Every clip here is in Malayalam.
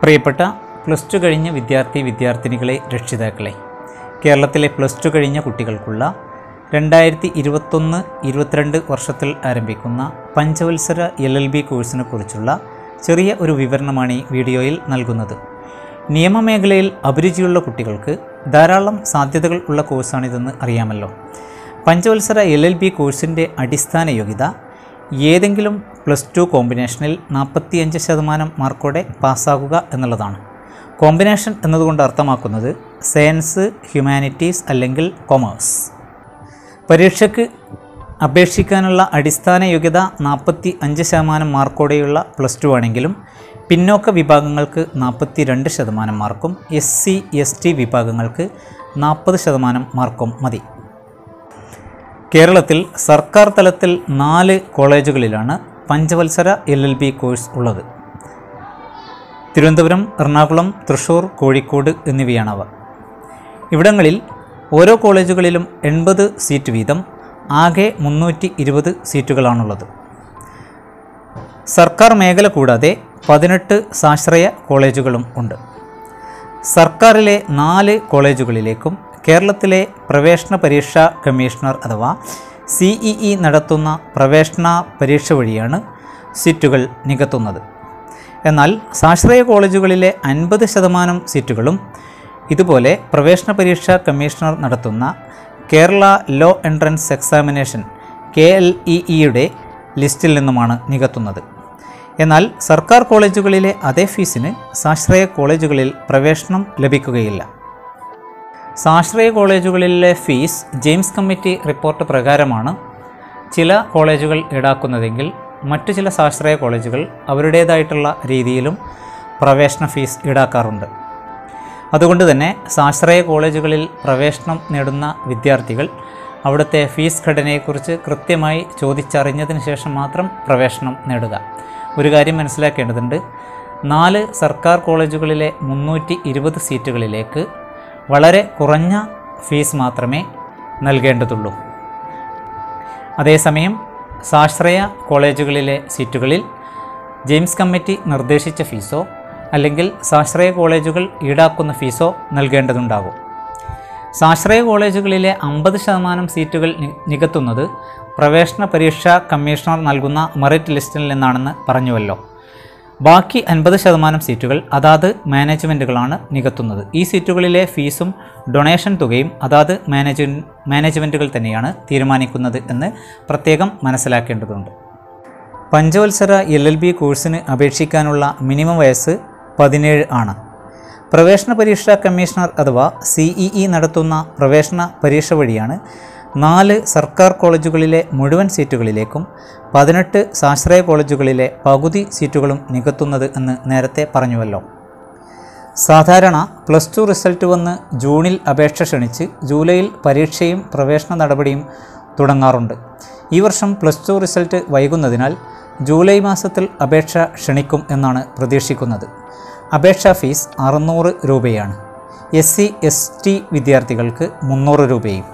പ്രിയപ്പെട്ട പ്ലസ് ടു കഴിഞ്ഞ വിദ്യാർത്ഥി വിദ്യാർത്ഥിനികളെ രക്ഷിതാക്കളെ കേരളത്തിലെ പ്ലസ് ടു കഴിഞ്ഞ കുട്ടികൾക്കുള്ള രണ്ടായിരത്തി ഇരുപത്തൊന്ന് ഇരുപത്തിരണ്ട് വർഷത്തിൽ ആരംഭിക്കുന്ന പഞ്ചവത്സര എൽ എൽ ബി കോഴ്സിനെ കുറിച്ചുള്ള ചെറിയ ഒരു വിവരണമാണ് ഈ വീഡിയോയിൽ നൽകുന്നത് നിയമമേഖലയിൽ അഭിരുചിയുള്ള കുട്ടികൾക്ക് ധാരാളം സാധ്യതകൾ ഉള്ള കോഴ്സാണിതെന്ന് അറിയാമല്ലോ പഞ്ചവത്സര എൽ എൽ ബി കോഴ്സിൻ്റെ അടിസ്ഥാന യോഗ്യത ഏതെങ്കിലും പ്ലസ് ടു കോമ്പിനേഷനിൽ നാൽപ്പത്തിയഞ്ച് ശതമാനം മാർക്കോടെ പാസ്സാകുക എന്നുള്ളതാണ് കോമ്പിനേഷൻ എന്നതുകൊണ്ട് അർത്ഥമാക്കുന്നത് സയൻസ് ഹ്യൂമാനിറ്റീസ് അല്ലെങ്കിൽ കൊമേഴ്സ് പരീക്ഷയ്ക്ക് അപേക്ഷിക്കാനുള്ള അടിസ്ഥാന യോഗ്യത നാൽപ്പത്തി അഞ്ച് ശതമാനം മാർക്കോടെയുള്ള പ്ലസ് ടു ആണെങ്കിലും പിന്നോക്ക വിഭാഗങ്ങൾക്ക് നാൽപ്പത്തി രണ്ട് ശതമാനം മാർക്കും എസ് സി എസ് ടി വിഭാഗങ്ങൾക്ക് നാൽപ്പത് ശതമാനം മാർക്കും മതി കേരളത്തിൽ സർക്കാർ തലത്തിൽ നാല് കോളേജുകളിലാണ് പഞ്ചവത്സര എൽ എൽ ബി കോഴ്സ് ഉള്ളത് തിരുവനന്തപുരം എറണാകുളം തൃശ്ശൂർ കോഴിക്കോട് എന്നിവയാണവ ഇവിടങ്ങളിൽ ഓരോ കോളേജുകളിലും എൺപത് സീറ്റ് വീതം ആകെ മുന്നൂറ്റി ഇരുപത് സീറ്റുകളാണുള്ളത് സർക്കാർ മേഖല കൂടാതെ പതിനെട്ട് സാശ്രയ കോളേജുകളും ഉണ്ട് സർക്കാരിലെ നാല് കോളേജുകളിലേക്കും കേരളത്തിലെ പ്രവേശന പരീക്ഷാ കമ്മീഷണർ അഥവാ സി ഇ ഇ നടത്തുന്ന പ്രവേശന പരീക്ഷ വഴിയാണ് സീറ്റുകൾ നികത്തുന്നത് എന്നാൽ സാശ്രയ കോളേജുകളിലെ അൻപത് ശതമാനം സീറ്റുകളും ഇതുപോലെ പ്രവേശന പരീക്ഷാ കമ്മീഷണർ നടത്തുന്ന Kerala law entrance examination K L E ഇയുടെ ലിസ്റ്റിൽ നിന്നുമാണ് നികത്തുന്നത് എന്നാൽ സർക്കാർ കോളേജുകളിലെ അതേ ഫീസിന് സാശ്രയ കോളേജുകളിൽ പ്രവേശനം ലഭിക്കുകയില്ല സാശ്രയ കോളേജുകളിലെ ഫീസ് ജെയിംസ് കമ്മിറ്റി റിപ്പോർട്ട് പ്രകാരമാണ് ചില കോളേജുകൾ ഈടാക്കുന്നതെങ്കിൽ മറ്റു ചില സാശ്രയ കോളേജുകൾ അവരുടേതായിട്ടുള്ള രീതിയിലും പ്രവേശന ഫീസ് ഈടാക്കാറുണ്ട് അതുകൊണ്ട് തന്നെ സാശ്രയ കോളേജുകളിൽ പ്രവേശനം നേടുന്ന വിദ്യാർത്ഥികൾ അവിടുത്തെ ഫീസ് ഘടനയെക്കുറിച്ച് കൃത്യമായി ചോദിച്ചറിഞ്ഞതിന് ശേഷം മാത്രം പ്രവേശനം നേടുക ഒരു കാര്യം മനസ്സിലാക്കേണ്ടതുണ്ട് നാല് സർക്കാർ കോളേജുകളിലെ മുന്നൂറ്റി ഇരുപത് സീറ്റുകളിലേക്ക് വളരെ കുറഞ്ഞ ഫീസ് മാത്രമേ നൽകേണ്ടതുള്ളൂ അതേസമയം സാശ്രയ കോളേജുകളിലെ സീറ്റുകളിൽ ജെയിംസ് കമ്മിറ്റി നിർദ്ദേശിച്ച ഫീസോ അല്ലെങ്കിൽ സാശ്രയ കോളേജുകൾ ഈടാക്കുന്ന ഫീസോ നൽകേണ്ടതുണ്ടാകും സാശ്രയ കോളേജുകളിലെ അമ്പത് ശതമാനം സീറ്റുകൾ നി- നികത്തുന്നത് പ്രവേശന പരീക്ഷാ കമ്മീഷണർ നൽകുന്ന മെറിറ്റ് ലിസ്റ്റിൽ നിന്നാണെന്ന് പറഞ്ഞുവല്ലോ ബാക്കി അൻപത് ശതമാനം സീറ്റുകൾ അതാത് മാനേജ്മെൻറ്റുകളാണ് നികത്തുന്നത് ഈ സീറ്റുകളിലെ ഫീസും ഡൊണേഷൻ തുകയും അതാത് മാനേജ് മാനേജ്മെൻറ്റുകൾ തന്നെയാണ് തീരുമാനിക്കുന്നത് എന്ന് പ്രത്യേകം മനസ്സിലാക്കേണ്ടതുണ്ട് പഞ്ചവത്സര എൽ എൽ ബി കോഴ്സിന് അപേക്ഷിക്കാനുള്ള മിനിമം വയസ്സ് പതിനേഴ് ആണ് പ്രവേശന പരീക്ഷാ കമ്മീഷണർ അഥവാ സി ഇ ഇ നടത്തുന്ന പ്രവേശന പരീക്ഷ വഴിയാണ് നാല് സർക്കാർ കോളേജുകളിലെ മുഴുവൻ സീറ്റുകളിലേക്കും പതിനെട്ട് സാശ്രയ കോളേജുകളിലെ പകുതി സീറ്റുകളും നികത്തുന്നത് എന്ന് നേരത്തെ പറഞ്ഞുവല്ലോ സാധാരണ പ്ലസ് ടു റിസൾട്ട് വന്ന് ജൂണിൽ അപേക്ഷ ക്ഷണിച്ച് ജൂലൈയിൽ പരീക്ഷയും പ്രവേശന നടപടിയും തുടങ്ങാറുണ്ട് ഈ വർഷം പ്ലസ് ടു റിസൾട്ട് വൈകുന്നതിനാൽ ജൂലൈ മാസത്തിൽ അപേക്ഷ ക്ഷണിക്കും എന്നാണ് പ്രതീക്ഷിക്കുന്നത് അപേക്ഷാ ഫീസ് അറുന്നൂറ് രൂപയാണ് എസ് സി എസ് ടി വിദ്യാർത്ഥികൾക്ക് മുന്നൂറ് രൂപയും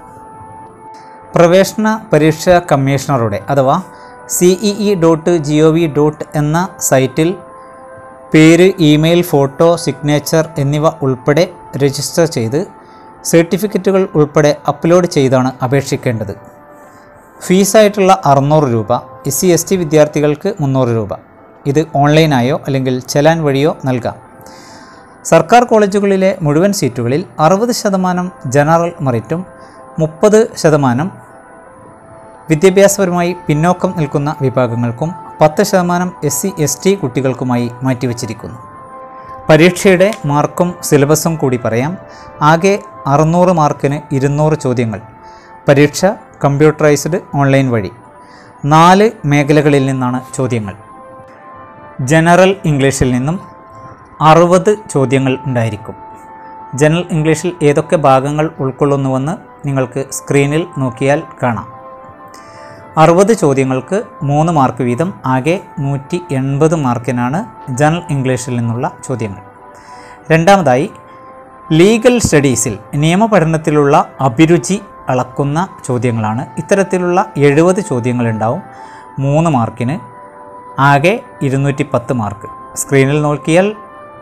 പ്രവേശന പരീക്ഷാ കമ്മീഷണറുടെ അഥവാ C E E dot G O V dot എന്ന സൈറ്റിൽ പേര് ഇമെയിൽ ഫോട്ടോ സിഗ്നേച്ചർ എന്നിവ ഉൾപ്പെടെ രജിസ്റ്റർ ചെയ്ത് സർട്ടിഫിക്കറ്റുകൾ ഉൾപ്പെടെ അപ്ലോഡ് ചെയ്താണ് അപേക്ഷിക്കേണ്ടത് ഫീസായിട്ടുള്ള അറുന്നൂറ് രൂപ എസ് സി എസ് ടി വിദ്യാർത്ഥികൾക്ക് മുന്നൂറ് രൂപ ഇത് ഓൺലൈനായോ അല്ലെങ്കിൽ ചെലാൻ വഴിയോ നൽകാം സർക്കാർ കോളേജുകളിലെ മുഴുവൻ സീറ്റുകളിൽ അറുപത് ശതമാനം ജനറൽ മെറിറ്റും മുപ്പത് ശതമാനം വിദ്യാഭ്യാസപരമായി പിന്നോക്കം നിൽക്കുന്ന വിഭാഗങ്ങൾക്കും പത്ത് ശതമാനം എസ് സി എസ് ടി കുട്ടികൾക്കുമായി മാറ്റിവച്ചിരിക്കുന്നു പരീക്ഷയുടെ മാർക്കും സിലബസും കൂടി പറയാം ആകെ അറുന്നൂറ് മാർക്കിന് ഇരുന്നൂറ് ചോദ്യങ്ങൾ പരീക്ഷ കമ്പ്യൂട്ടറൈസ്ഡ് ഓൺലൈൻ വഴി നാല് മേഖലകളിൽ നിന്നാണ് ചോദ്യങ്ങൾ ജനറൽ ഇംഗ്ലീഷിൽ നിന്നും അറുപത് ചോദ്യങ്ങൾ ഉണ്ടായിരിക്കും ജനറൽ ഇംഗ്ലീഷിൽ ഏതൊക്കെ ഭാഗങ്ങൾ ഉൾക്കൊള്ളുന്നുവെന്ന് നിങ്ങൾക്ക് സ്ക്രീനിൽ നോക്കിയാൽ കാണാം അറുപത് ചോദ്യങ്ങൾക്ക് മൂന്ന് മാർക്ക് വീതം ആകെ നൂറ്റി എൺപത് മാർക്കിനാണ് ജനറൽ ഇംഗ്ലീഷിൽ നിന്നുള്ള ചോദ്യങ്ങൾ രണ്ടാമതായി ലീഗൽ സ്റ്റഡീസിൽ നിയമപഠനത്തിലുള്ള അഭിരുചി അളക്കുന്ന ചോദ്യങ്ങളാണ് ഇത്തരത്തിലുള്ള എഴുപത് ചോദ്യങ്ങളുണ്ടാവും മൂന്ന് മാർക്കിന് ആകെ ഇരുന്നൂറ്റി പത്ത് മാർക്ക് സ്ക്രീനിൽ നോക്കിയാൽ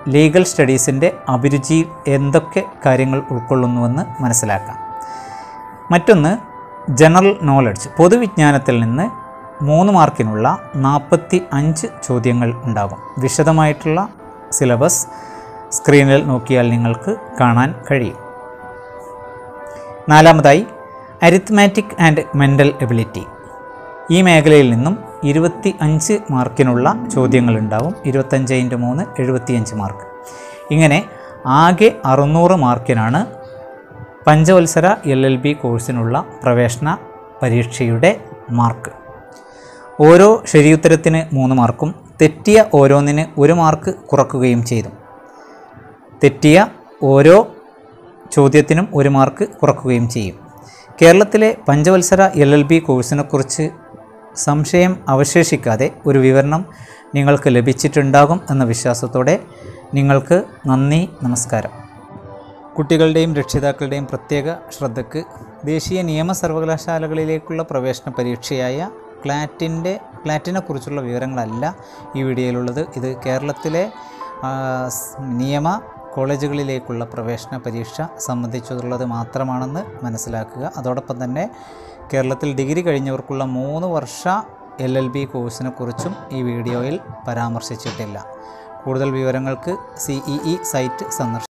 ലീഗൽ സ്റ്റഡീസിൻ്റെ അഭിരുചി എന്തൊക്കെ കാര്യങ്ങൾ ഉൾക്കൊള്ളുന്നുവെന്ന് മനസ്സിലാക്കാം മറ്റൊന്ന് ജനറൽ നോളജ് പൊതുവിജ്ഞാനത്തിൽ നിന്ന് മൂന്ന് മാർക്കിനുള്ള നാൽപ്പത്തി അഞ്ച് ചോദ്യങ്ങൾ ഉണ്ടാകും വിശദമായിട്ടുള്ള സിലബസ് സ്ക്രീനിൽ നോക്കിയാൽ നിങ്ങൾക്ക് കാണാൻ കഴിയും നാലാമതായി അരിത്മാറ്റിക് ആൻഡ് മെൻ്റൽ എബിലിറ്റി ഈ മേഖലയിൽ നിന്നും ഇരുപത്തി അഞ്ച് മാർക്കിനുള്ള ചോദ്യങ്ങൾ ഉണ്ടാവും ഇരുപത്തഞ്ച് ഇൻറ്റു മൂന്ന് എഴുപത്തിയഞ്ച് മാർക്ക് ഇങ്ങനെ ആകെ അറുന്നൂറ് മാർക്കിനാണ് പഞ്ചവത്സര എൽ എൽ ബി കോഴ്സിനുള്ള പ്രവേശന പരീക്ഷയുടെ മാർക്ക് ഓരോ ശരിയുത്തരത്തിന് മൂന്ന് മാർക്കും തെറ്റിയ ഓരോന്നിന് ഒരു മാർക്ക് കുറക്കുകയും ചെയ്തു തെറ്റിയ ഓരോ ചോദ്യത്തിനും ഒരു മാർക്ക് കുറക്കുകയും ചെയ്യും കേരളത്തിലെ പഞ്ചവത്സര എൽ എൽ ബി കോഴ്സിനെക്കുറിച്ച് സംശയം അവശേഷിക്കാതെ ഒരു വിവരണം നിങ്ങൾക്ക് ലഭിച്ചിട്ടുണ്ടാകും എന്ന വിശ്വാസത്തോടെ നിങ്ങൾക്ക് നന്ദി നമസ്കാരം കുട്ടികളുടെയും രക്ഷിതാക്കളുടെയും പ്രത്യേക ശ്രദ്ധയ്ക്ക് ദേശീയ നിയമ സർവകലാശാലകളിലേക്കുള്ള പ്രവേശന പരീക്ഷയായ ക്ലാറ്റിൻ്റെ ക്ലാറ്റിനെക്കുറിച്ചുള്ള വിവരങ്ങളല്ല ഈ വീഡിയോയിലുള്ളത് ഇത് കേരളത്തിലെ ആ, സ് നിയമ കോളേജുകളിലേക്കുള്ള പ്രവേശന പരീക്ഷ സംബന്ധിച്ചുള്ളത് മാത്രമാണെന്ന് മനസ്സിലാക്കുക അതോടൊപ്പം തന്നെ കേരളത്തിൽ ഡിഗ്രി കഴിഞ്ഞവർക്കുള്ള മൂന്ന് വർഷ എൽ എൽ ബി കോഴ്സിനെക്കുറിച്ചും ഈ വീഡിയോയിൽ പരാമർശിച്ചിട്ടില്ല കൂടുതൽ വിവരങ്ങൾക്ക് സി ഇ ഇ സൈറ്റ് സന്ദർശിക്കുക